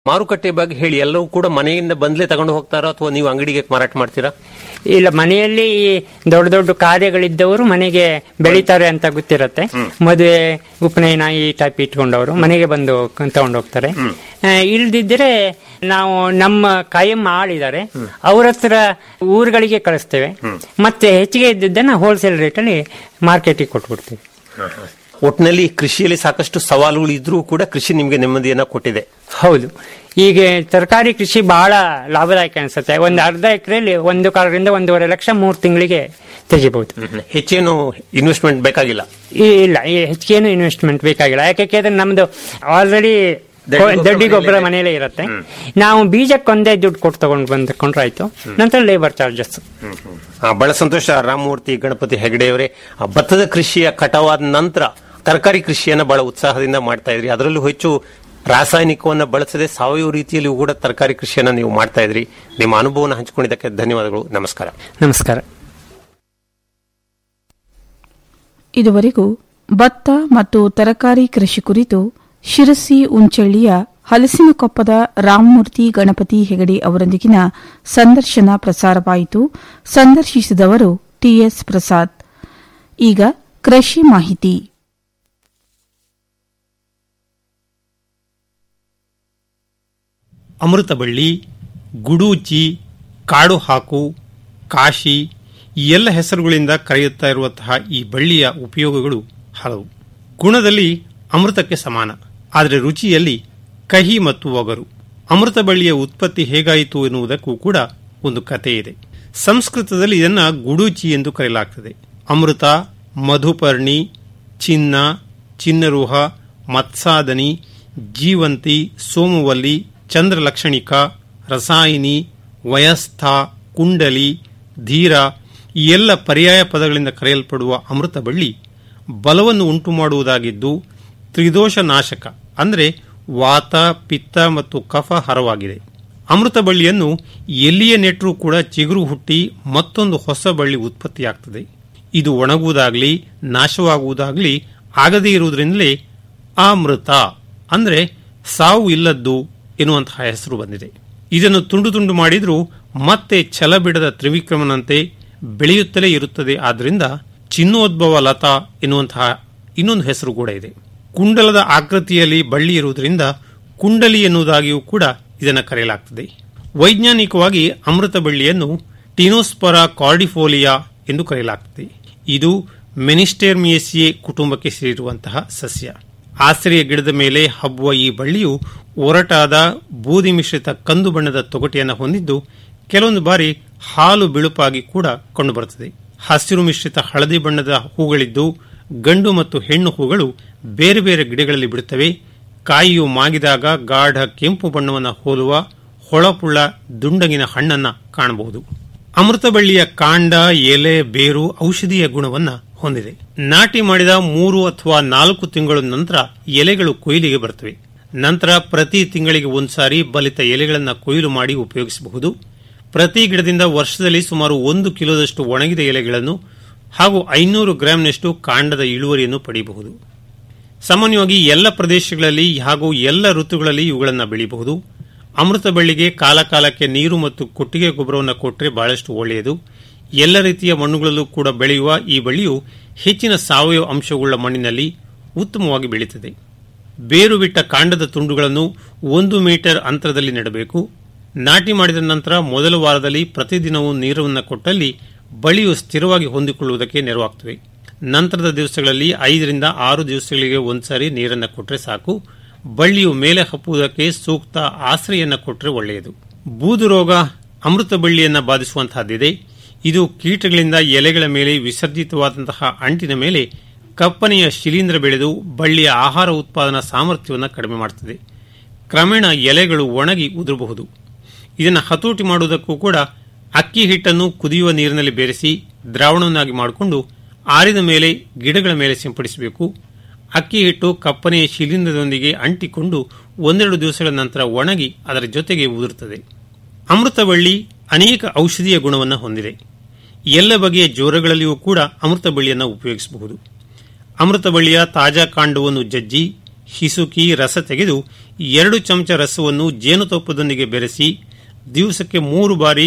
ಮಾರುಕಟ್ಟೆ ಬಗ್ಗೆ ಹೇಳಿ ಎಲ್ಲವೂ ಕೂಡ ಮನೆಯಿಂದ ಬಂದ್ಲೇ ತಗೊಂಡು ಹೋಗ್ತಾರೋ ಅಥವಾ ನೀವು ಅಂಗಡಿಗೆ ಮಾರಾಟ ಮಾಡ್ತೀರಾ ಇಲ್ಲ ಮನೆಯಲ್ಲಿ ದೊಡ್ಡ ದೊಡ್ಡ ಕಾರ್ಯಗಳಿದ್ದವರು ಮನೆಗೆ ಬೆಳಿತಾರೆ ಅಂತ ಗೊತ್ತಿರತ್ತೆ ಮದುವೆ ಉಪನಯನ ಈ ಟೈಪ್ ಇಟ್ಕೊಂಡವರು ಮನೆಗೆ ಬಂದು ತಗೊಂಡು ಹೋಗ್ತಾರೆ ಆ, ಇಲ್ದಿದ್ರೆ ನಾವು ನಮ್ಮ ಕಾಯಂ ಆಳಿದ್ದಾರೆ ಅವ್ರ ಹತ್ರ ಊರುಗಳಿಗೆ ಕಳಿಸ್ತೇವೆ ಮತ್ತೆ ಹೆಚ್ಚಿಗೆ ಇದ್ದಿದ್ದನ್ನ ಹೋಲ್ಸೇಲ್ ರೇಟಲ್ಲಿ ಮಾರ್ಕೆಟಿಗೆ ಕೊಟ್ಬಿಡ್ತೀವಿ ಒಟ್ಟಿನಲ್ಲಿ ಕೃಷಿಯಲ್ಲಿ ಸಾಕಷ್ಟು ಸವಾಲುಗಳು ಇದ್ರೂ ಕೂಡ ಕೃಷಿ ನಿಮಗೆ ನೆಮ್ಮದಿಯನ್ನ ಕೊಟ್ಟಿದೆ ಹೌದು ಈಗ ತರಕಾರಿ ಕೃಷಿ ಬಹಳ ಲಾಭದಾಯಕ ಅನ್ಸುತ್ತೆ ಒಂದು ಅರ್ಧ ಎಕರೆಯಲ್ಲಿ ಒಂದು ಕಾಲರಿಂದ ಒಂದೂವರೆ ಲಕ್ಷ ಮೂರು ತಿಂಗಳಿಗೆ ತೆಗಿಬಹುದು ಹೆಚ್ಚೇನು ಇನ್ವೆಸ್ಟ್ಮೆಂಟ್ ಬೇಕಾಗಿಲ್ಲ ಈ- ಇಲ್ಲ ಈ ಹೆಚ್ಚಿಗೇನು ಇನ್ವೆಸ್ಟ್ಮೆಂಟ್ ಬೇಕಾಗಿಲ್ಲ ಯಾಕೆ ನಮ್ದು ಆಲ್ರೆಡಿ ದಡ್ಡಿ ಗೊಬ್ಬರ ದಡ್ಡಿ ಗೊಬ್ಬರ ಮನೆಯಲ್ಲೇ ಮನೆಯಲ್ಲೇ ಇರುತ್ತೆ ನಾವು ಬೀಜಕ್ಕೊಂದೇ ದುಡ್ಡು ಕೊಟ್ಟು ತಗೊಂಡು ಬಂದ್ಕೊಂಡ್ರೆ ಆಯ್ತು ನಂತರ ಲೇಬರ್ ಚಾರ್ಜಸ್ ಆ, ಬಹಳ ಸಂತೋಷ ರಾಮಮೂರ್ತಿ ಗಣಪತಿ ಹೆಗಡೆಯವರೇ ಆ, ಭತ್ತದ ಕೃಷಿಯ ಕಟಾವಾದ ನಂತರ ತರಕಾರಿ ಕೃಷಿಯನ್ನ ಬಹಳ ಉತ್ಸಾಹದಿಂದ ಮಾಡ್ತಾ ಇದ್ರಿ ಅದರಲ್ಲೂ ಹೆಚ್ಚು ರಾಸಾಯನಿಕವನ್ನ ಬಳಸದೆ ಸಾವಯವ ರೀತಿಯಲ್ಲಿ ಕೂಡ ತರಕಾರಿ ಕೃಷಿಯನ್ನ ನೀವು ಮಾಡ್ತಾ ಇದ್ರಿ ನಿಮ್ಮ ಅನುಭವನ ಹಂಚಿಕೊಂಡಿದ್ದಕ್ಕೆ ಧನ್ಯವಾದಗಳು ನಮಸ್ಕಾರ ನಮಸ್ಕಾರ ಇದುವರೆಗೂ ಭತ್ತ ಮತ್ತು ತರಕಾರಿ ಕೃಷಿ ಕುರಿತು ಶಿರಸಿ ಉಂಚಳ್ಳಿಯ ಹಲಸಿನಕೊಪ್ಪದ ರಾಮಮೂರ್ತಿ ಗಣಪತಿ ಹೆಗಡೆ ಅವರೊಂದಿಗಿನ ಸಂದರ್ಶನ ಪ್ರಸಾರವಾಯಿತು ಸಂದರ್ಶಿಸಿದವರು ಟಿಎಸ್ ಪ್ರಸಾದ್ ಈಗ ಕೃಷಿ ಮಾಹಿತಿ ಅಮೃತಬಳ್ಳಿ ಗುಡೂಚಿ ಕಾಡು ಹಾಕು ಕಾಶಿ ಈ ಎಲ್ಲ ಹೆಸರುಗಳಿಂದ ಕರೆಯುತ್ತಾ ಇರುವಂತಹ ಈ ಬಳ್ಳಿಯ ಉಪಯೋಗಗಳು ಹಲವು ಗುಣದಲ್ಲಿ ಅಮೃತಕ್ಕೆ ಸಮಾನ ಆದರೆ ರುಚಿಯಲ್ಲಿ ಕಹಿ ಮತ್ತು ಒಗರು ಅಮೃತ ಬಳ್ಳಿಯ ಉತ್ಪತ್ತಿ ಹೇಗಾಯಿತು ಎನ್ನುವುದಕ್ಕೂ ಕೂಡ ಒಂದು ಕಥೆ ಇದೆ ಸಂಸ್ಕೃತದಲ್ಲಿ ಇದನ್ನ ಗುಡೂಚಿ ಎಂದು ಕರೆಯಲಾಗ್ತದೆ ಅಮೃತ ಮಧುಪರ್ಣಿ ಚಿನ್ನ ಚಿನ್ನರುಹ ಮತ್ಸಾದನಿ ಜೀವಂತಿ ಸೋಮವಲ್ಲಿ ಚಂದ್ರಲಕ್ಷಣಿಕ ರಸಾಯಿನಿ ವಯಸ್ಥ ಕುಂಡಲಿ ಧೀರ ಈ ಎಲ್ಲ ಪರ್ಯಾಯ ಪದಗಳಿಂದ ಕರೆಯಲ್ಪಡುವ ಅಮೃತ ಬಳ್ಳಿ ಬಲವನ್ನು ಉಂಟು ಮಾಡುವುದಾಗಿದ್ದು ತ್ರಿದೋಷ ನಾಶಕ ಅಂದರೆ ವಾತ ಪಿತ್ತ ಮತ್ತು ಕಫ ಹರವಾಗಿದೆ ಅಮೃತ ಬಳ್ಳಿಯನ್ನು ಎಲ್ಲಿಯೇ ನೆಟ್ಟರೂ ಕೂಡ ಚಿಗುರು ಹುಟ್ಟಿ ಮತ್ತೊಂದು ಹೊಸ ಬಳ್ಳಿ ಉತ್ಪತ್ತಿಯಾಗ್ತದೆ ಇದು ಒಣಗುವುದಾಗಲಿ ನಾಶವಾಗುವುದಾಗಲಿ ಆಗದೇ ಇರುವುದರಿಂದಲೇ ಅಮೃತ ಅಂದರೆ ಸಾವು ಇಲ್ಲದ್ದು ಎನ್ನುವಂತಹ ಹೆಸರು ಬಂದಿದೆ ಇದನ್ನು ತುಂಡು ತುಂಡು ಮಾಡಿದ್ರೂ ಮತ್ತೆ ಛಲ ಬಿಡದ ತ್ರಿವಿಕ್ರಮನಂತೆ ಬೆಳೆಯುತ್ತಲೇ ಇರುತ್ತದೆ ಆದ್ದರಿಂದ ಚಿನ್ನೋದ್ಭವ ಲತಾ ಎನ್ನುವಂತಹ ಇನ್ನೊಂದು ಹೆಸರು ಕೂಡ ಇದೆ ಕುಂಡಲದ ಆಕೃತಿಯಲ್ಲಿ ಬಳ್ಳಿ ಇರುವುದರಿಂದ ಕುಂಡಲಿ ಎನ್ನುವುದಾಗಿಯೂ ಕೂಡ ಇದನ್ನು ಕರೆಯಲಾಗ್ತದೆ ವೈಜ್ಞಾನಿಕವಾಗಿ ಅಮೃತ ಬಳ್ಳಿಯನ್ನು ಟಿನೋಸ್ಪರ ಕಾರ್ಡಿಫೋಲಿಯಾ ಎಂದು ಕರೆಯಲಾಗ್ತದೆ ಇದು ಮೆನಿಸ್ಟೇರ್ಮಿಯಸಿಯೆ ಕುಟುಂಬಕ್ಕೆ ಸೇರಿರುವಂತಹ ಸಸ್ಯ ಆಶ್ರಯ ಗಿಡದ ಮೇಲೆ ಹಬ್ಬುವ ಈ ಬಳ್ಳಿಯು ಒರಟಾದ ಬೂದಿ ಮಿಶ್ರಿತ ಕಂದು ಬಣ್ಣದ ತೊಗಟೆಯನ್ನು ಹೊಂದಿದ್ದು ಕೆಲವೊಂದು ಬಾರಿ ಹಾಲು ಬಿಳುಪಾಗಿ ಕೂಡ ಕಂಡುಬರುತ್ತದೆ ಹಸಿರು ಮಿಶ್ರಿತ ಹಳದಿ ಬಣ್ಣದ ಹೂಗಳಿದ್ದು ಗಂಡು ಮತ್ತು ಹೆಣ್ಣು ಹೂಗಳು ಬೇರೆ ಬೇರೆ ಗಿಡಗಳಲ್ಲಿ ಬಿಡುತ್ತವೆ ಕಾಯಿಯು ಮಾಗಿದಾಗ ಗಾಢ ಕೆಂಪು ಬಣ್ಣವನ್ನು ಹೋಲುವ ಹೊಳಪುಳ್ಳ ದುಂಡಗಿನ ಹಣ್ಣನ್ನ ಕಾಣಬಹುದು ಅಮೃತಬಳ್ಳಿಯ ಕಾಂಡ ಎಲೆ ಬೇರು ಔಷಧೀಯ ಗುಣವನ್ನ ಹೊಂದಿದೆ ನಾಟಿ ಮಾಡಿದ ಮೂರು ಅಥವಾ ನಾಲ್ಕು ತಿಂಗಳ ನಂತರ ಎಲೆಗಳು ಕೊಯ್ಲಿಗೆ ಬರುತ್ತವೆ ನಂತರ ಪ್ರತಿ ತಿಂಗಳಿಗೆ ಒಂದ್ಸಾರಿ ಬಲಿತ ಎಲೆಗಳನ್ನು ಕೊಯ್ಲು ಮಾಡಿ ಉಪಯೋಗಿಸಬಹುದು ಪ್ರತಿ ಗಿಡದಿಂದ ವರ್ಷದಲ್ಲಿ ಸುಮಾರು ಒಂದು ಕಿಲೋದಷ್ಟು ಒಣಗಿದ ಎಲೆಗಳನ್ನು ಹಾಗೂ ಐನೂರು ಗ್ರಾಂನಷ್ಟು ಕಾಂಡದ ಇಳುವರಿಯನ್ನು ಪಡೆಯಬಹುದು ಸಾಮಾನ್ಯವಾಗಿ ಎಲ್ಲ ಪ್ರದೇಶಗಳಲ್ಲಿ ಹಾಗೂ ಎಲ್ಲ ಋತುಗಳಲ್ಲಿ ಇವುಗಳನ್ನು ಬೆಳೆಯಬಹುದು ಅಮೃತ ಬಳ್ಳಿಗೆ ಕಾಲಕಾಲಕ್ಕೆ ನೀರು ಮತ್ತು ಕೊಟ್ಟಿಗೆ ಗೊಬ್ಬರವನ್ನು ಕೊಟ್ಟರೆ ಬಹಳಷ್ಟು ಒಳ್ಳೆಯದು ಎಲ್ಲ ರೀತಿಯ ಮಣ್ಣುಗಳಲ್ಲೂ ಕೂಡ ಬೆಳೆಯುವ ಈ ಬಳ್ಳಿಯು ಹೆಚ್ಚಿನ ಸಾವಯವ ಅಂಶವುಳ್ಳ ಮಣ್ಣಿನಲ್ಲಿ ಉತ್ತಮವಾಗಿ ಬೆಳೆಯುತ್ತದೆ ಬೇರು ಬಿಟ್ಟ ಕಾಂಡದ ತುಂಡುಗಳನ್ನು ಒಂದು ಮೀಟರ್ ಅಂತರದಲ್ಲಿ ನೆಡಬೇಕು ನಾಟಿ ಮಾಡಿದ ನಂತರ ಮೊದಲ ವಾರದಲ್ಲಿ ಪ್ರತಿದಿನವೂ ನೀರನ್ನು ಕೊಟ್ಟಲ್ಲಿ ಬಳ್ಳಿಯು ಸ್ಥಿರವಾಗಿ ಹೊಂದಿಕೊಳ್ಳುವುದಕ್ಕೆ ನೆರವಾಗ್ತವೆ ನಂತರದ ದಿವಸಗಳಲ್ಲಿ ಐದರಿಂದ ಆರು ದಿವಸಗಳಿಗೆ ಒಂದ್ಸಾರಿ ನೀರನ್ನು ಕೊಟ್ಟರೆ ಸಾಕು ಬಳ್ಳಿಯು ಮೇಲೆ ಹಪ್ಪುವುದಕ್ಕೆ ಸೂಕ್ತ ಆಶ್ರಯನ್ನು ಕೊಟ್ಟರೆ ಒಳ್ಳೆಯದು ಬೂದು ರೋಗ ಅಮೃತ ಬಳ್ಳಿಯನ್ನ ಬಾಧಿಸುವಂತಹದ್ದಿದೆ ಇದು ಕೀಟಗಳಿಂದ ಎಲೆಗಳ ಮೇಲೆ ವಿಸರ್ಜಿತವಾದಂತಹ ಅಂಟಿನ ಮೇಲೆ ಕಪ್ಪನೆಯ ಶಿಲೀಂಧ್ರ ಬೆಳೆದು ಬಳ್ಳಿಯ ಆಹಾರ ಉತ್ಪಾದನಾ ಸಾಮರ್ಥ್ಯವನ್ನು ಕಡಿಮೆ ಮಾಡುತ್ತದೆ ಕ್ರಮೇಣ ಎಲೆಗಳು ಒಣಗಿ ಉದುರಬಹುದು ಇದನ್ನು ಹತೋಟಿ ಮಾಡುವುದಕ್ಕೂ ಕೂಡ ಅಕ್ಕಿ ಹಿಟ್ಟನ್ನು ಕುದಿಯುವ ನೀರಿನಲ್ಲಿ ಬೆರೆಸಿ ದ್ರಾವಣವನ್ನಾಗಿ ಮಾಡಿಕೊಂಡು ಆರಿದ ಮೇಲೆ ಗಿಡಗಳ ಮೇಲೆ ಸಿಂಪಡಿಸಬೇಕು ಅಕ್ಕಿ ಹಿಟ್ಟು ಕಪ್ಪನೆಯ ಶಿಲೀಂಧ್ರದೊಂದಿಗೆ ಅಂಟಿಕೊಂಡು ಒಂದೆರಡು ದಿವಸಗಳ ನಂತರ ಒಣಗಿ ಅದರ ಜೊತೆಗೆ ಉದುರುತ್ತದೆ ಅಮೃತಬಳ್ಳಿ ಅನೇಕ ಔಷಧೀಯ ಗುಣವನ್ನು ಹೊಂದಿದೆ ಎಲ್ಲ ಬಗೆಯ ಜ್ವರಗಳಲ್ಲಿಯೂ ಕೂಡ ಅಮೃತ ಬಳ್ಳಿಯನ್ನು ಉಪಯೋಗಿಸಬಹುದು ಅಮೃತ ಬಳ್ಳಿಯ ತಾಜಾ ಕಾಂಡವನ್ನು ಜಜ್ಜಿ ಹಿಸುಕಿ ರಸ ತೆಗೆದು ಎರಡು ಚಮಚ ರಸವನ್ನು ಜೇನುತುಪ್ಪದೊಂದಿಗೆ ಬೆರೆಸಿ ದಿವಸಕ್ಕೆ ಮೂರು ಬಾರಿ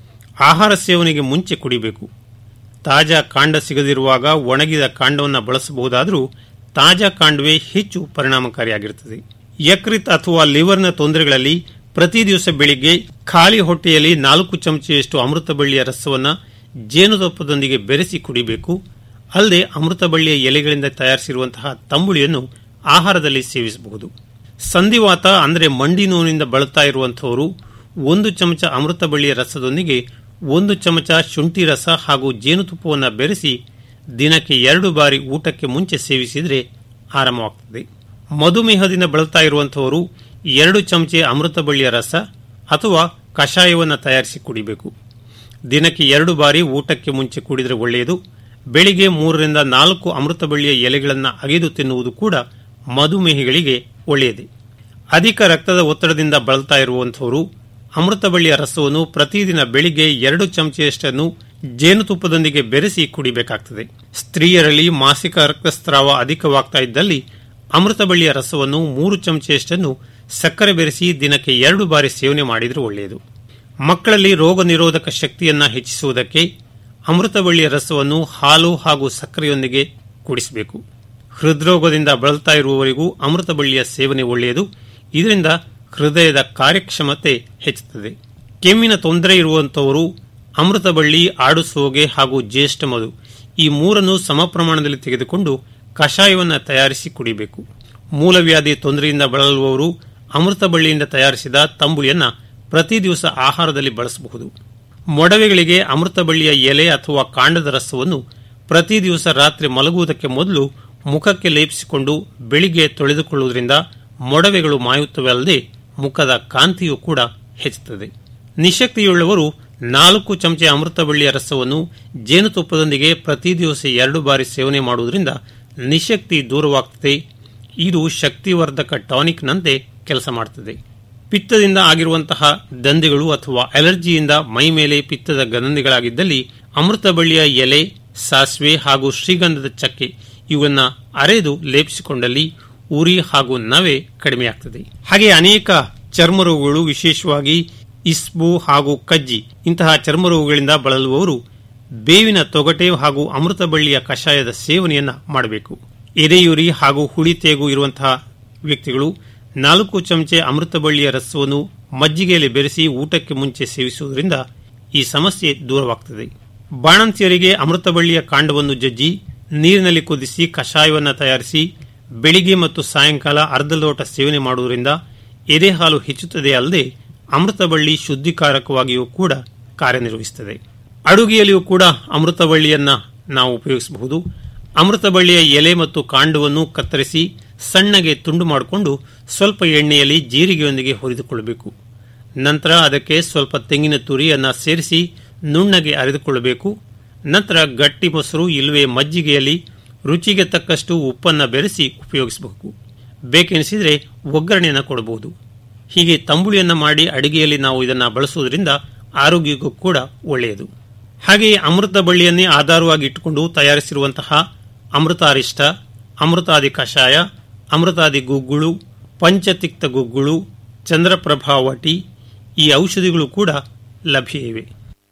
ಆಹಾರ ಸೇವನೆಗೆ ಮುಂಚೆ ಕುಡಿಬೇಕು ತಾಜಾ ಕಾಂಡ ಸಿಗದಿರುವಾಗ ಒಣಗಿದ ಕಾಂಡವನ್ನು ಬಳಸಬಹುದಾದರೂ ತಾಜಾ ಕಾಂಡವೇ ಹೆಚ್ಚು ಪರಿಣಾಮಕಾರಿಯಾಗಿರುತ್ತದೆ ಯಕೃತ್ ಅಥವಾ ಲಿವರ್ನ ತೊಂದರೆಗಳಲ್ಲಿ ಪ್ರತಿ ದಿವಸ ಬೆಳಿಗ್ಗೆ ಖಾಲಿ ಹೊಟ್ಟೆಯಲ್ಲಿ ನಾಲ್ಕು ಚಮಚೆಯಷ್ಟು ಅಮೃತ ಬಳ್ಳಿಯ ರಸವನ್ನು ಜೇನುತುಪ್ಪದೊಂದಿಗೆ ಬೆರೆಸಿ ಕುಡಿಬೇಕು ಅಲ್ಲದೆ ಅಮೃತ ಬಳ್ಳಿಯ ಎಲೆಗಳಿಂದ ತಯಾರಿಸಿರುವಂತಹ ತಂಬುಳಿಯನ್ನು ಆಹಾರದಲ್ಲಿ ಸೇವಿಸಬಹುದು ಸಂಧಿವಾತ ಅಂದರೆ ಮಂಡಿ ನೋವಿನಿಂದ ಬಳಲ್ತಾ ಇರುವಂತಹವರು ಒಂದು ಚಮಚ ಅಮೃತ ಬಳ್ಳಿಯ ರಸದೊಂದಿಗೆ ಒಂದು ಚಮಚ ಶುಂಠಿ ರಸ ಹಾಗೂ ಜೇನುತುಪ್ಪವನ್ನು ಬೆರೆಸಿ ದಿನಕ್ಕೆ ಎರಡು ಬಾರಿ ಊಟಕ್ಕೆ ಮುಂಚೆ ಸೇವಿಸಿದರೆ ಆರಾಮವಾಗುತ್ತದೆ ಮಧುಮೇಹದಿಂದ ಬಳಲ್ತಾ ಇರುವಂತಹವರು ಎರಡು ಚಮಚೆ ಅಮೃತ ಬಳ್ಳಿಯ ರಸ ಅಥವಾ ಕಷಾಯವನ್ನು ತಯಾರಿಸಿ ಕುಡಿಬೇಕು ದಿನಕ್ಕೆ ಎರಡು ಬಾರಿ ಊಟಕ್ಕೆ ಮುಂಚೆ ಕುಡಿದರೆ ಒಳ್ಳೆಯದು ಬೆಳಿಗ್ಗೆ ಮೂರರಿಂದ ನಾಲ್ಕು ಅಮೃತ ಬಳ್ಳಿಯ ಎಲೆಗಳನ್ನು ಅಗೆದು ತಿನ್ನುವುದು ಕೂಡ ಮಧುಮೇಹಿಗಳಿಗೆ ಒಳ್ಳೆಯದೇ ಅಧಿಕ ರಕ್ತದ ಒತ್ತಡದಿಂದ ಬಳಲ್ತಾ ಇರುವಂತಹವರು ಅಮೃತ ಬಳ್ಳಿಯ ರಸವನ್ನು ಪ್ರತಿದಿನ ಬೆಳಿಗ್ಗೆ ಎರಡು ಚಮಚೆಯಷ್ಟನ್ನು ಜೇನುತುಪ್ಪದೊಂದಿಗೆ ಬೆರೆಸಿ ಕುಡಿಬೇಕಾಗ್ತದೆ ಸ್ತ್ರೀಯರಲ್ಲಿ ಮಾಸಿಕ ರಕ್ತಸ್ರಾವ ಅಧಿಕವಾಗ್ತಾ ಇದ್ದಲ್ಲಿ ಅಮೃತ ಬಳ್ಳಿಯ ರಸವನ್ನು ಮೂರು ಚಮಚೆಯಷ್ಟನ್ನು ಸಕ್ಕರೆ ಬೆರೆಸಿ ದಿನಕ್ಕೆ ಎರಡು ಬಾರಿ ಸೇವನೆ ಮಾಡಿದರೆ ಒಳ್ಳೆಯದು ಮಕ್ಕಳಲ್ಲಿ ರೋಗ ನಿರೋಧಕ ಶಕ್ತಿಯನ್ನ ಹೆಚ್ಚಿಸುವುದಕ್ಕೆ ಅಮೃತ ಬಳ್ಳಿಯ ರಸವನ್ನು ಹಾಲು ಹಾಗೂ ಸಕ್ಕರೆಯೊಂದಿಗೆ ಕುಡಿಸಬೇಕು ಹೃದ್ರೋಗದಿಂದ ಬಳಲ್ತಾ ಇರುವವರಿಗೂ ಅಮೃತ ಬಳ್ಳಿಯ ಸೇವನೆ ಒಳ್ಳೆಯದು ಇದರಿಂದ ಹೃದಯದ ಕಾರ್ಯಕ್ಷಮತೆ ಹೆಚ್ಚುತ್ತದೆ ಕೆಮ್ಮಿನ ತೊಂದರೆ ಇರುವಂತವರು ಅಮೃತ ಬಳ್ಳಿ ಆಡು ಸೋಗೆ ಹಾಗೂ ಜ್ಯೇಷ್ಠ ಮಧು ಈ ಮೂರನ್ನು ಸಮ ಪ್ರಮಾಣದಲ್ಲಿ ತೆಗೆದುಕೊಂಡು ಕಷಾಯವನ್ನು ತಯಾರಿಸಿ ಕುಡಿಬೇಕು ಮೂಲವ್ಯಾಧಿ ತೊಂದರೆಯಿಂದ ಬಳಲುವವರು ಅಮೃತ ಬಳ್ಳಿಯಿಂದ ತಯಾರಿಸಿದ ತಂಬುಳಿಯನ್ನ ಪ್ರತಿ ದಿವಸ ಆಹಾರದಲ್ಲಿ ಬಳಸಬಹುದು ಮೊಡವೆಗಳಿಗೆ ಅಮೃತ ಬಳ್ಳಿಯ ಎಲೆ ಅಥವಾ ಕಾಂಡದ ರಸವನ್ನು ಪ್ರತಿ ದಿವಸ ರಾತ್ರಿ ಮಲಗುವುದಕ್ಕೆ ಮೊದಲು ಮುಖಕ್ಕೆ ಲೇಪಿಸಿಕೊಂಡು ಬೆಳಿಗ್ಗೆ ತೊಳೆದುಕೊಳ್ಳುವುದರಿಂದ ಮೊಡವೆಗಳು ಮಾಯುತ್ತವೆ ಅಲ್ಲದೆ ಮುಖದ ಕಾಂತಿಯೂ ಕೂಡ ಹೆಚ್ಚುತ್ತದೆ ನಿಶಕ್ತಿಯುಳ್ಳವರು ನಾಲ್ಕು ಚಮಚೆ ಅಮೃತ ಬಳ್ಳಿಯ ರಸವನ್ನು ಜೇನುತುಪ್ಪದೊಂದಿಗೆ ಪ್ರತಿ ದಿವಸ ಎರಡು ಬಾರಿ ಸೇವನೆ ಮಾಡುವುದರಿಂದ ನಿಶಕ್ತಿ ದೂರವಾಗುತ್ತದೆ ಇದು ಶಕ್ತಿವರ್ಧಕ ಟಾನಿಕ್ನಂತೆ ಕೆಲಸ ಮಾಡುತ್ತದೆ ಪಿತ್ತದಿಂದ ಆಗಿರುವಂತಹ ದಂಧೆಗಳು ಅಥವಾ ಅಲರ್ಜಿಯಿಂದ ಮೈ ಮೇಲೆ ಪಿತ್ತದ ಗಂಧೆಗಳಾಗಿದ್ದಲ್ಲಿ ಅಮೃತ ಬಳ್ಳಿಯ ಎಲೆ ಸಾಸಿವೆ ಹಾಗೂ ಶ್ರೀಗಂಧದ ಚಕ್ಕೆ ಇವನ್ನ ಅರೆದು ಲೇಪಿಸಿಕೊಂಡಲ್ಲಿ ಉರಿ ಹಾಗೂ ನವೆ ಕಡಿಮೆಯಾಗ್ತದೆ ಹಾಗೆ ಅನೇಕ ಚರ್ಮ ರೋಗಗಳು ವಿಶೇಷವಾಗಿ ಇಸ್ಬು ಹಾಗೂ ಕಜ್ಜಿ ಇಂತಹ ಚರ್ಮ ರೋಗಗಳಿಂದ ಬಳಲುವವರು ಬೇವಿನ ತೊಗಟೆ ಹಾಗೂ ಅಮೃತ ಬಳ್ಳಿಯ ಕಷಾಯದ ಸೇವನೆಯನ್ನ ಮಾಡಬೇಕು ಎದೆಯುರಿ ಹಾಗೂ ಹುಳಿ ತೇಗು ಇರುವಂತಹ ವ್ಯಕ್ತಿಗಳು ನಾಲ್ಕು ಚಮಚೆ ಅಮೃತ ಬಳ್ಳಿಯ ರಸವನ್ನು ಮಜ್ಜಿಗೆಯಲ್ಲಿ ಬೆರೆಸಿ ಊಟಕ್ಕೆ ಮುಂಚೆ ಸೇವಿಸುವುದರಿಂದ ಈ ಸಮಸ್ಯೆ ದೂರವಾಗುತ್ತದೆ ಬಾಣಂತಿಯರಿಗೆ ಅಮೃತ ಬಳ್ಳಿಯ ಕಾಂಡವನ್ನು ಜಜ್ಜಿ ನೀರಿನಲ್ಲಿ ಕುದಿಸಿ ಕಷಾಯವನ್ನು ತಯಾರಿಸಿ ಬೆಳಿಗ್ಗೆ ಮತ್ತು ಸಾಯಂಕಾಲ ಅರ್ಧ ಲೋಟ ಸೇವನೆ ಮಾಡುವುದರಿಂದ ಎದೆ ಹಾಲು ಹೆಚ್ಚುತ್ತದೆ ಅಲ್ಲದೆ ಅಮೃತ ಬಳ್ಳಿ ಶುದ್ಧಿಕಾರಕವಾಗಿಯೂ ಕೂಡ ಕಾರ್ಯನಿರ್ವಹಿಸುತ್ತದೆ ಅಡುಗೆಯಲ್ಲಿಯೂ ಕೂಡ ಅಮೃತ ಬಳ್ಳಿಯನ್ನ ನಾವು ಉಪಯೋಗಿಸಬಹುದು ಅಮೃತ ಬಳ್ಳಿಯ ಎಲೆ ಮತ್ತು ಕಾಂಡವನ್ನು ಕತ್ತರಿಸಿ ಸಣ್ಣಗೆ ತುಂಡು ಮಾಡಿಕೊಂಡು ಸ್ವಲ್ಪ ಎಣ್ಣೆಯಲ್ಲಿ ಜೀರಿಗೆಯೊಂದಿಗೆ ಹುರಿದುಕೊಳ್ಳಬೇಕು ನಂತರ ಅದಕ್ಕೆ ಸ್ವಲ್ಪ ತೆಂಗಿನ ತುರಿಯನ್ನ ಸೇರಿಸಿ ನುಣ್ಣಗೆ ಅರೆದುಕೊಳ್ಳಬೇಕು ನಂತರ ಗಟ್ಟಿ ಮೊಸರು ಇಲ್ಲವೇ ಮಜ್ಜಿಗೆಯಲ್ಲಿ ರುಚಿಗೆ ತಕ್ಕಷ್ಟು ಉಪ್ಪನ್ನು ಬೆರೆಸಿ ಉಪಯೋಗಿಸಬೇಕು ಬೇಕೆನಿಸಿದರೆ ಒಗ್ಗರಣೆಯನ್ನು ಕೊಡಬಹುದು ಹೀಗೆ ತಂಬುಳಿಯನ್ನು ಮಾಡಿ ಅಡಿಗೆಯಲ್ಲಿ ನಾವು ಇದನ್ನು ಬಳಸುವುದರಿಂದ ಆರೋಗ್ಯಕ್ಕೂ ಕೂಡ ಒಳ್ಳೆಯದು ಹಾಗೆಯೇ ಅಮೃತ ಬಳ್ಳಿಯನ್ನೇ ಆಧಾರವಾಗಿ ಇಟ್ಟುಕೊಂಡು ತಯಾರಿಸಿರುವಂತಹ ಅಮೃತಾರಿಷ್ಟ ಅಮೃತಾದಿ ಕಷಾಯ ಅಮೃತಾದಿ ಗುಗ್ಗುಳು ಪಂಚತಿಕ್ತ ಗುಗ್ಗುಳು ಚಂದ್ರಪ್ರಭಾವಟಿ ಈ ಔಷಧಿಗಳು ಕೂಡ ಲಭ್ಯ ಇವೆ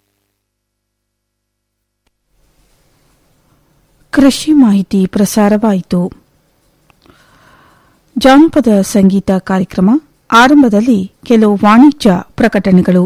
ಕೃಷಿ ಮಾಹಿತಿ ಪ್ರಸಾರವಾಯಿತು ಜಾನಪದ ಸಂಗೀತ ಕಾರ್ಯಕ್ರಮ ಆರಂಭದಲ್ಲಿ ಕೆಲವು ವಾಣಿಜ್ಯ ಪ್ರಕಟಣೆಗಳು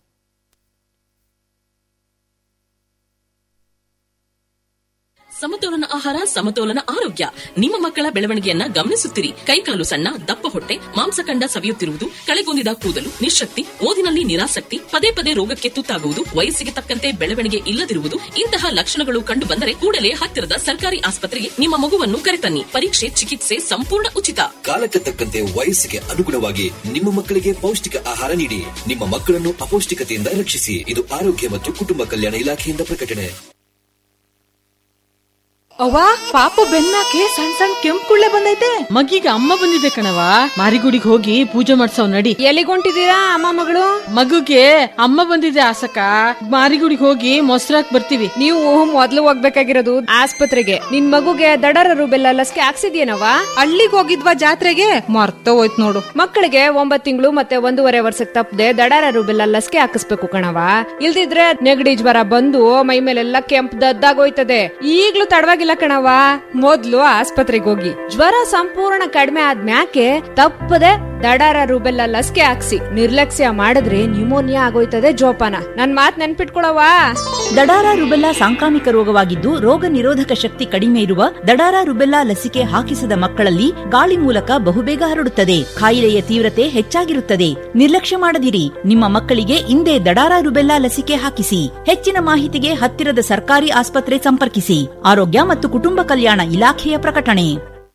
ಸಮತೋಲನ ಆಹಾರ ಸಮತೋಲನ ಆರೋಗ್ಯ ನಿಮ್ಮ ಮಕ್ಕಳ ಬೆಳವಣಿಗೆಯನ್ನ ಗಮನಿಸುತ್ತಿರಿ ಕೈಕಾಲು ಸಣ್ಣ ದಪ್ಪ ಹೊಟ್ಟೆ ಮಾಂಸಖಂಡ ಸವಿಯುತ್ತಿರುವುದು ಕಳೆಗುಂದಿದ ಕೂದಲು ನಿಶಕ್ತಿ ಓದಿನಲ್ಲಿ ನಿರಾಸಕ್ತಿ ಪದೇ ಪದೇ ರೋಗಕ್ಕೆ ತುತ್ತಾಗುವುದು ವಯಸ್ಸಿಗೆ ತಕ್ಕಂತೆ ಬೆಳವಣಿಗೆ ಇಲ್ಲದಿರುವುದು ಇಂತಹ ಲಕ್ಷಣಗಳು ಕಂಡು ಬಂದರೆ ಕೂಡಲೇ ಹತ್ತಿರದ ಸರ್ಕಾರಿ ಆಸ್ಪತ್ರೆಗೆ ನಿಮ್ಮ ಮಗುವನ್ನು ಕರೆತನ್ನಿ ಪರೀಕ್ಷೆ ಚಿಕಿತ್ಸೆ ಸಂಪೂರ್ಣ ಉಚಿತ ಕಾಲಕ್ಕೆ ತಕ್ಕಂತೆ ವಯಸ್ಸಿಗೆ ಅನುಗುಣವಾಗಿ ನಿಮ್ಮ ಮಕ್ಕಳಿಗೆ ಪೌಷ್ಟಿಕ ಆಹಾರ ನೀಡಿ ನಿಮ್ಮ ಮಕ್ಕಳನ್ನು ಅಪೌಷ್ಟಿಕತೆಯಿಂದ ರಕ್ಷಿಸಿ ಇದು ಆರೋಗ್ಯ ಮತ್ತು ಕುಟುಂಬ ಕಲ್ಯಾಣ ಇಲಾಖೆಯಿಂದ ಪ್ರಕಟಣೆ ಅವ್ವ ಪಾಪು ಬೆನ್ನಾಕೆ ಸಣ್ಣ ಸಣ್ಣ ಕೆಂಪು ಕುಳ್ಳೆ ಬಂದೈತೆ ಮಗೀಗ ಅಮ್ಮ ಬಂದಿದೆ ಕಣವ ಮಾರಿಗುಡಿಗೆ ಹೋಗಿ ಪೂಜೆ ಮಾಡ್ಸವ್ ನಡಿ ಎಲ್ಲಿಗೊಂಟಿದ್ದೀರಾ ಅಮ್ಮ ಮಗಳು ಮಗುಗೆ ಅಮ್ಮ ಬಂದಿದೆ ಆಸಕ ಮಾರಿಗುಡಿಗೆ ಹೋಗಿ ಮೊಸರಾಕ್ ಬರ್ತೀವಿ ನೀವು ಮೊದ್ಲು ಹೋಗ್ಬೇಕಾಗಿರೋದು ಆಸ್ಪತ್ರೆಗೆ ನಿನ್ ಮಗುಗೆ ದಡರ ರುಬೆಲ್ಲ ಲಸಿಕೆ ಹಾಕ್ಸಿದ್ಯೇನವ ಹಳ್ಳಿಗ್ ಹೋಗಿದ್ವಾ ಜಾತ್ರೆಗೆ ಮರ್ತ ಹೋಯ್ತು ನೋಡು ಮಕ್ಕಳಿಗೆ ಒಂಬತ್ ತಿಂಗಳು ಮತ್ತೆ ಒಂದೂವರೆ ವರ್ಷಕ್ಕೆ ತಪ್ಪದೆ ದಡರ ರುಬೆಲ್ಲ ಲಸಿಕೆ ಹಾಕಿಸ್ಬೇಕು ಕಣವ ಇಲ್ದಿದ್ರೆ ನೆಗಡಿ ಜ್ವರ ಬಂದು ಮೈ ಮೇಲೆಲ್ಲ ಕೆಂಪ್ ದದ್ದಾಗೋಯ್ತದೆ ಈಗ್ಲೂ ತಡವಾಗಿಲ್ಲ ಕಣವ ಮೊದ್ಲು ಆಸ್ಪತ್ರೆಗೆ ಹೋಗಿ ಜ್ವರ ಸಂಪೂರ್ಣ ಕಡಿಮೆ ಆದ್ಮ್ಯಾಕೆ ತಪ್ಪದೆ ದಡಾರ ರುಬೆಲ್ಲ ಲಸಿಕೆ ಹಾಕ್ಸಿ ನಿರ್ಲಕ್ಷ್ಯ ಮಾಡಿದ್ರೆ ನ್ಯೂಮೋನಿಯಾ ಆಗೋಯ್ತದೆ ಜೋಪಾನ ನನ್ ಮಾತ್ ನೆನ್ಪಿಟ್ಕೊಳವ ದಡಾರ ರುಬೆಲ್ಲಾ ಸಾಂಕ್ರಾಮಿಕ ರೋಗವಾಗಿದ್ದು ರೋಗ ನಿರೋಧಕ ಶಕ್ತಿ ಕಡಿಮೆ ಇರುವ ದಡಾರ ರುಬೆಲ್ಲಾ ಲಸಿಕೆ ಹಾಕಿಸದ ಮಕ್ಕಳಲ್ಲಿ ಗಾಳಿ ಮೂಲಕ ಬಹುಬೇಗ ಹರಡುತ್ತದೆ ಕಾಯಿಲೆಯ ತೀವ್ರತೆ ಹೆಚ್ಚಾಗಿರುತ್ತದೆ ನಿರ್ಲಕ್ಷ್ಯ ಮಾಡದಿರಿ ನಿಮ್ಮ ಮಕ್ಕಳಿಗೆ ಇಂದೇ ದಡಾರ ರುಬೆಲ್ಲಾ ಲಸಿಕೆ ಹಾಕಿಸಿ ಹೆಚ್ಚಿನ ಮಾಹಿತಿಗೆ ಹತ್ತಿರದ ಸರ್ಕಾರಿ ಆಸ್ಪತ್ರೆ ಸಂಪರ್ಕಿಸಿ ಆರೋಗ್ಯ ಮತ್ತು ಕುಟುಂಬ ಕಲ್ಯಾಣ ಇಲಾಖೆಯ ಪ್ರಕಟಣೆ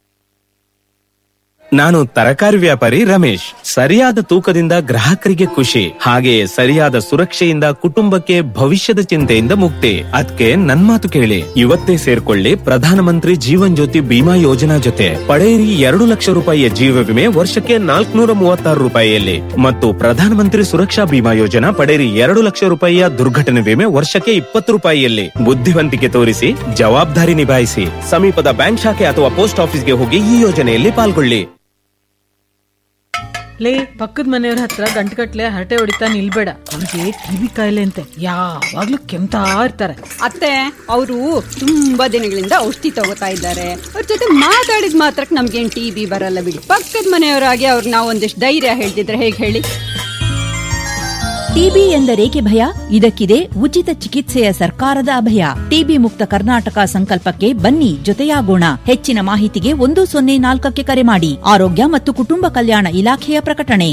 ನಾನು ತರಕಾರಿ ವ್ಯಾಪಾರಿ ರಮೇಶ್ ಸರಿಯಾದ ತೂಕದಿಂದ ಗ್ರಾಹಕರಿಗೆ ಖುಷಿ ಹಾಗೆಯೇ ಸರಿಯಾದ ಸುರಕ್ಷೆಯಿಂದ ಕುಟುಂಬಕ್ಕೆ ಭವಿಷ್ಯದ ಚಿಂತೆಯಿಂದ ಮುಕ್ತಿ ಅದಕ್ಕೆ ನನ್ ಮಾತು ಕೇಳಿ ಇವತ್ತೇ ಸೇರ್ಕೊಳ್ಳಿ ಪ್ರಧಾನಮಂತ್ರಿ ಜೀವನ್ ಜ್ಯೋತಿ ಬಿಮಾ ಯೋಜನಾ ಜೊತೆ ಪಡೆಯಿರಿ ಎರಡು ಲಕ್ಷ ರೂಪಾಯಿಯ ಜೀವ ವಿಮೆ ವರ್ಷಕ್ಕೆ ನಾಲ್ಕುನೂರ ಮೂವತ್ತಾರು ರೂಪಾಯಿಯಲ್ಲಿ ಮತ್ತು ಪ್ರಧಾನಮಂತ್ರಿ ಸುರಕ್ಷಾ ಬಿಮಾ ಯೋಜನಾ ಪಡೆಯಿರಿ ಎರಡು ಲಕ್ಷ ರೂಪಾಯಿಯ ದುರ್ಘಟನೆ ವಿಮೆ ವರ್ಷಕ್ಕೆ ಇಪ್ಪತ್ತು ರೂಪಾಯಿಯಲ್ಲಿ ಬುದ್ಧಿವಂತಿಕೆ ತೋರಿಸಿ ಜವಾಬ್ದಾರಿ ನಿಭಾಯಿಸಿ ಸಮೀಪದ ಬ್ಯಾಂಕ್ ಶಾಖೆ ಅಥವಾ ಪೋಸ್ಟ್ ಆಫೀಸ್ಗೆ ಹೋಗಿ ಈ ಯೋಜನೆಯಲ್ಲಿ ಪಾಲ್ಗೊಳ್ಳಿ ಲೇ ಪಕ್ಕದ ಮನೆಯವ್ರ ಹತ್ರ ಗಂಟುಗಟ್ಲೆ ಹರಟೆ ಹೊಡಿತಾ ನಿಲ್ಬೇಡ ಅವ್ರಿಗೆ ಕಿವಿ ಕಾಯಿಲೆ ಅಂತೆ ಯಾವಾಗ್ಲೂ ಕೆಮ್ತಾ ಇರ್ತಾರೆ ಅತ್ತೆ ಅವರು ತುಂಬಾ ದಿನಗಳಿಂದ ಔಷಧಿ ತಗೋತಾ ಇದ್ದಾರೆ ಅವ್ರ ಜೊತೆ ಮಾತಾಡಿದ ಮಾತ್ರಕ್ಕೆ ನಮ್ಗೇನ್ ಟಿ ಬಿ ಬರಲ್ಲ ಬಿಡಿ ಪಕ್ಕದ ಮನೆಯವರಾಗಿ ಅವ್ರಿಗೆ ನಾವು ಒಂದಿಷ್ಟು ಧೈರ್ಯ ಹೇಳ್ತಿದ್ರೆ ಹೇಗೆ ಹೇಳಿ ಟಿಬಿ ಎಂದರೇಕೆ ಭಯ ಇದಕ್ಕಿದೆ ಉಚಿತ ಚಿಕಿತ್ಸೆಯ ಸರ್ಕಾರದ ಅಭಯ ಟಿಬಿ ಮುಕ್ತ ಕರ್ನಾಟಕ ಸಂಕಲ್ಪಕ್ಕೆ ಬನ್ನಿ ಜೊತೆಯಾಗೋಣ ಹೆಚ್ಚಿನ ಮಾಹಿತಿಗೆ ಒಂದು ಸೊನ್ನೆ ನಾಲ್ಕಕ್ಕೆ ಕರೆ ಮಾಡಿ ಆರೋಗ್ಯ ಮತ್ತು ಕುಟುಂಬ ಕಲ್ಯಾಣ ಇಲಾಖೆಯ ಪ್ರಕಟಣೆ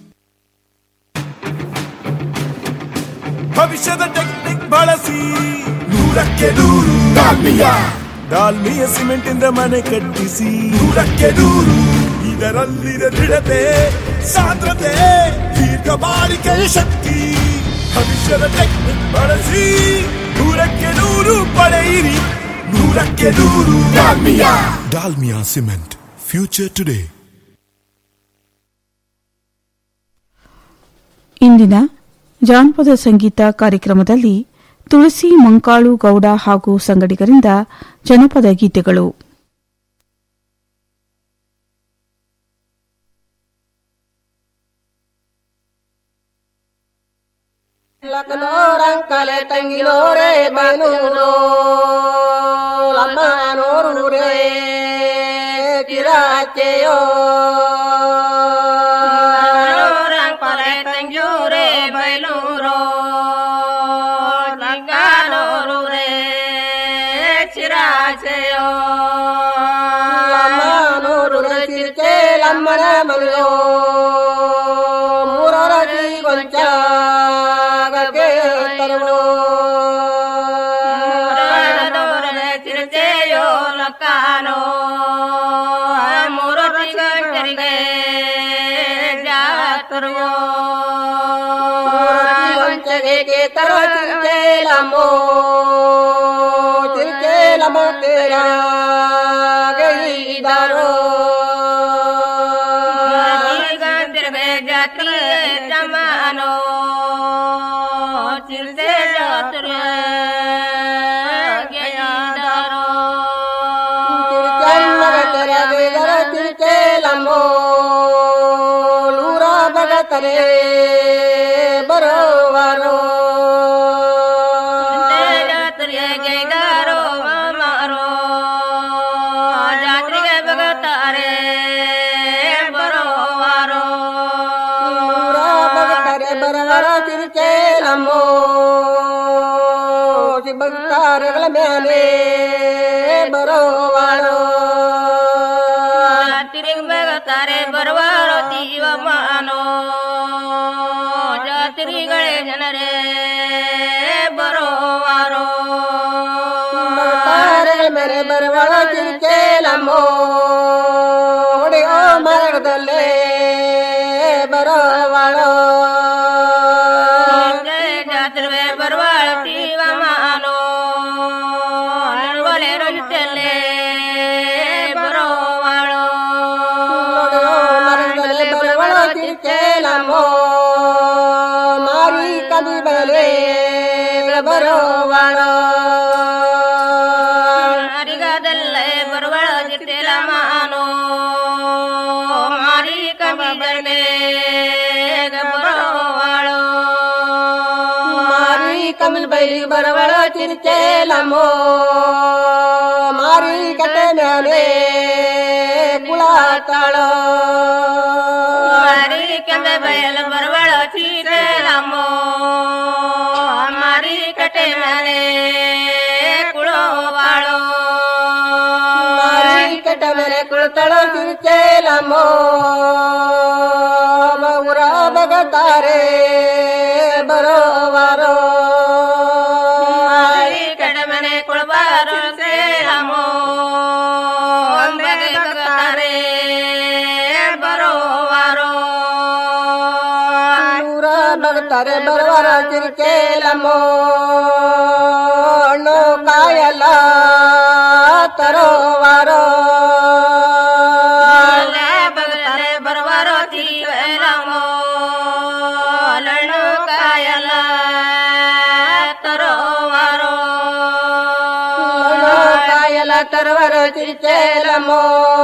ಭವಿಷ್ಯದ ಟೆಕ್ನಿಕ್ ಬಳಸಿ ನೂರಕ್ಕೆ ನೂರು ಡಾಲ್ಮಿಯ ಡಾಲ್ಮಿಯ ಸಿಮೆಂಟ್ ಇಂದ ಮನೆ ಕಟ್ಟಿಸಿ ನೂರಕ್ಕೆ ನೂರು ಇದರಲ್ಲಿದೆ ದೃಢತೆ ಸಾಂದ್ರತೆ ದೀರ್ಘ ಬಾಳಿಕೆಯ ಶಕ್ತಿ ಭವಿಷ್ಯದ ಟೆಕ್ನಿಕ್ ಬಳಸಿ ನೂರಕ್ಕೆ ನೂರು ಪಡೆಯಿರಿ ನೂರಕ್ಕೆ ನೂರು Dalmia Dalmia cement future today ಇಂದಿನ ಜಾನಪದ ಸಂಗೀತ ಕಾರ್ಯಕ್ರಮದಲ್ಲಿ ತುಳಸಿ ಮಂಕಾಳು ಗೌಡ ಹಾಗೂ ಸಂಗಡಿಗರಿಂದ ಜನಪದ ಗೀತೆಗಳು ಲಕ್ನೋರಂಕಲೆ ತಂಗಿಲೋರೆ ಬನೂರು ಲಮ್ಮನೋರು ರೇ ಕಿರಾಚೆಯೋ ರಂಕಲೆ ತಂಗ್ಯೂರೆ ಬೈಲೂರೋ ಲಂಗಾನೋರು ರೇ ಚಿರಾಚೆಯೋ ಲಮ್ಮನೋರು ರೇ ಚಿರ್ಚೆ ಲಮ್ಮನ ಮನೆಯೋ ಮೂರರಗಿ ಗೊಂಚ ತಿರುಚೆಯೋ ಲಕ್ಕಾನೋ ಮೂರು ಗಂಟರಿಗೆ ಜಾತರುವೋ ಗೊಂಚಗೆ ತರೋ ಚಿರುಚೇಲಮೋ ಚಿರುಚೇಲಮ ತೇರ ಗೈದಾರೋ ಗಂಟರಿಗೆ ಜಾತ್ರೆ ಜಮಾನೋ ಚಿಲ್ದೆ ಜಾತ್ರೆ ತಿರುಚೇಲಮ್ಮೋ ನೂರ ಬಗತರೆ ಬರೋವರೋ ಜಾತ್ರೆಗೆ ಗಾರೋ ಮಾರೋ ಜಾತ್ರೆಗೆ ಬಗತಾರೆ ಬರೋವಾರೋ ನೂರ ಬಗತರೆ ಬರವರ ತಿರುಚೇಲಮ್ಮೋ ಭಕ್ತಾರಗಳ ಮೇಲೆ ಬರೋವಾರೋ ತಿರುಗಿ ಬಗತಾರೆ ಬರುವಾರೋ ತೀವ ಮಾನೋ ಜಾತ್ರಿಗಳೇ ಜನರೇ ಬರೋವಾರೋ ಭಕ್ತಾರಗಳ ಮೇಲೆ ಬರುವಾರ ತಿರುಚೇಲಮ್ಮೋ ಹೊಡೆಯೋ ಮರಗದಲ್ಲೇ ಬರೋವಾಳೋ ಜಾತ್ರೆ ಬರುವಾಳ ತೀವ ಮಾನೋ ನಡುವಲೆ ರೊಲಿತಲ್ಲೇ ಮೇಲೆ ಬರೋವಳೋ ಅರಿಗದಲ್ಲೇ ಬರುವಳ ಜಿತ್ತಿಲ ಮಾನೋ ಮಾರಿ ಕಮಿದನೆ ಬರೋವಳೋ ಮಾರಿ ಕಮಲ್ ಬೈಲಿ ಬರವಳ ಚಿರಿಚೇಲಮೋ ಮಾರಿ ಕತೆ ಮೇಲೆ ಕುಳಾತಾಳೋ ಮಾರಿ ಕೆಂಬೆ ಬಯಲ ಬರವಳ ಚಿರಿಚೇಲಮೋ ಮಾರಿ ಕತೆ ಮೇಲೆ ಕುಳೋವಾಳೋ ಮಾರಿ ಕತೆ ಮೇಲೆ ಕುಳತಾಳೋ ಚಿರಿಚೇಲಮೋ ಬೌರ ಬಗತಾರೆ ಬರೋವಾರೋ ಮಾರಿ ಕತೆ ಮೇಲೆ ಕುಳಬಾರೋ ಸೇಲಮೋ ಬಗತಾರೆ ಬರೋವಾರೋ ನೂರ ಬಗತಾರೆ ಬರುವರ ತಿರುಕೇಲಮೋ ಹಣ್ಣು ಕಾಯಲ್ಲ ತರೋವಾರೋ ಬಗತಾರೆ ಬರುವರೋ ತಿರುಕೇಲಮೋ ಹಣ್ಣು ಕಾಯಲ್ಲ ತರೋವಾರೋ ಕಾಯಲ ತರುವರ ತಿರುಚೇಲಮೋ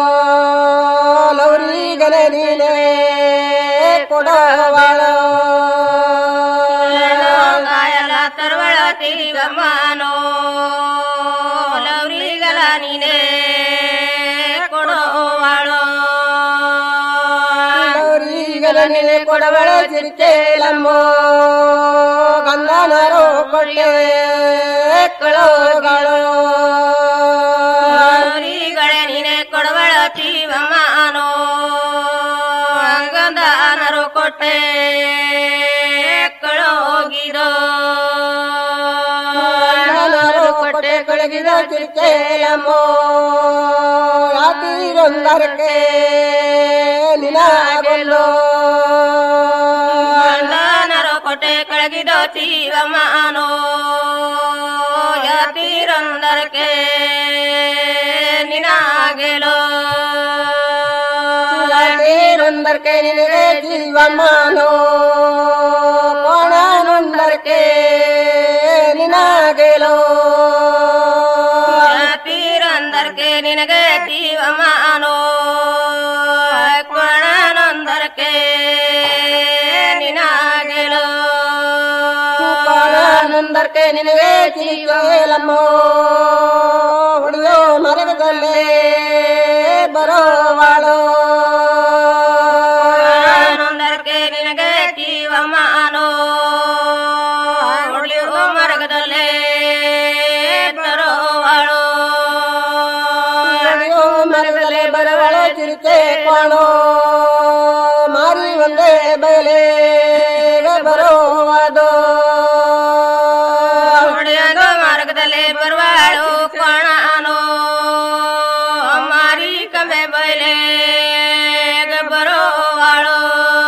ಲೌರಿಗನೆ ನೀನೆ ಕೊಡವಾಳೋ ಕಾಯಲ ತರುವಳ ತಿರುಗಮ್ಮನೋ ಲೌರಿಗಲ ನೀನೆ ಕೊಡೋವಾಳೋ ಲೌರಿಗಲ ನೀನೆ ಕೊಡವಳ ತಿರುಚೇಲಮ್ಮೋ ಗಂಧನರೋ ಕೊಳ್ಳೆ ಕಳೋಗಳು ಲೌರಿಗಳೆ ನೀನೆ ಕೊಡವಳ ತೀವಮ್ಮನೋ ಗಂಧನರು ಕೊಟ್ಟೆ ಕಳೋಗಿರೋ ಗಂಧನರು ಕೊಟ್ಟೆ ಕಳಗಿದ ತಿರುಚೇಲಮ್ಮೋ ಯಾತಿರೊಂದರಕ್ಕೆ ನಿನಾಗೊಲ್ಲೋ ಗಂಧನರು ಕೊಟ್ಟೆ ಕಳಗಿದ ತೀವಮ್ಮನೋ ಯಾತಿರೊಂದರಕ್ಕೆ ನಿನಾಗೆಲೋ ಯಾತಿರೊಂದರಕ್ಕೆ ನಿನಗೆ ಜೀವಮಾನೋ ಕೋಣನೊಂದರಕ್ಕೆ ನಿನಾಗೆಲೋ ಯಾತಿರೊಂದರಕ್ಕೆ ನಿನಗೆ ಜೀವಮಾನೋ ಕೋಣನೊಂದರಕ್ಕೆ ನಿನಾಗೆಲೋ ಕೋಣನೊಂದರಕ್ಕೆ ನಿನಗೆ ಜೀವಲಮ್ಮೋ ಹುಡುಗೋ ಮರಗದಲ್ಲೇ ಬರೋವಾಳೋ ನೊಂದರಕ್ಕೆ ನಿನಗೆ ಜೀವಮಾನೋ ಹುಡುಗೋ ಮರಗದಲ್ಲೇ ಬರೋವಾಳೋ ಹುಡುಗೋ ಮರಗದಲ್ಲೇ ಬರವಳ ಚಿರಿತೆ ಕಾಣೋ ಮಾರಿ ಒಂದೇ ಬಯಲೇ ಬರೋವಾದೋ ಹೊಡೆಯದ ಮಾರ್ಗದಲ್ಲಿ ಬರುವಾಳು ಕೋಣಾನೋ ಮಾರಿ ಕಮೆ ಬಯಲೇ ಬರೋವಾಳು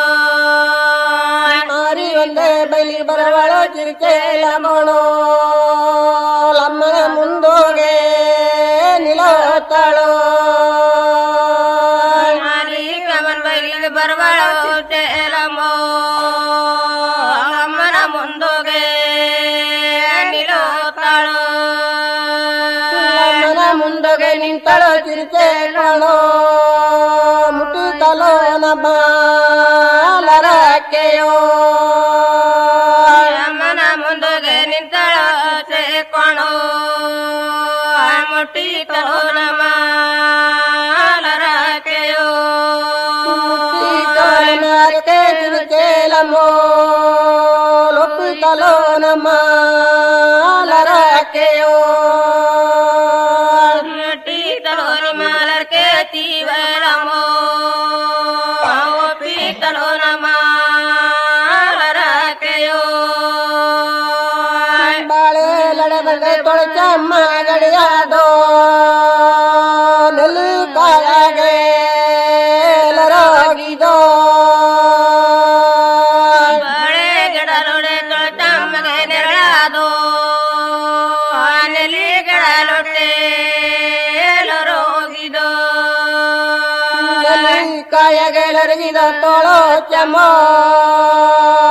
ಮಾರಿ ಒಂದೇ ಬೈಲಿ ಬರವಾಳು ಚಿರಿಚೇಲ ಮೋಣೋ ಲಮ್ಮನ ಮುಂದೋಗೆ ನಿಲತಾಳೋ ಮಾರಿ ಕಮನ್ ಬೈಲಿಗೆ ಬರವಾಳು ಚೇಲಮೋ ಅಮ್ಮನ ಮುಂದೋಗೆ ನಿಲತಾಳೋ ಅಮ್ಮನ ಮುಂದೋಗೆ ನಿಂತಳೋ ಚಿರಿಚೇಳೋ ಮುಟ್ಟಿತಲೋ ನಬಾಲರಕೆಯೋ ಅಮ್ಮನ ಮುಂದೋಗೆ ನಿಂತಳೋ ಚೇಕೋಣೋ ಮುಟ್ಟಿತಲೋ ನಮಾಲರಕೆಯೋ ಮಾರಕೆ ಚಿರಿಚೇಲಮೋ ಲೊಪ್ಪಿತಲೋ ನಮಾಲರಕೆಯೋ ಮುಟ್ಟಿತಲೋ ನಿಮಾಲರ್ಕೆ ತೀವಳಮೋ ಒಪ್ಪಿತಲೋ ನಮಾಲರಕೆಯೋ ಬಾಳೆ ಲಡಬಂಡೆ ತೊಳಚಮ್ಮ ಗಡಿಯಾದೋ ನೆಲ್ಲು ಕಾಯಾಗೆ ಲರೋಗಿದೋ ಬಾಳೆ ಗಿಡಲೊಡೆ ತೊಳಚಮ್ಮಗೆ ನೆರಳಾದೋ ನೆಲ್ಲಿ ಗಿಡಲೊಡೆ ಲರೋಗಿದೋ ಕಾಯಾಗೆ ಲರಗಿದ ತೋಳೋ ಚಮೋ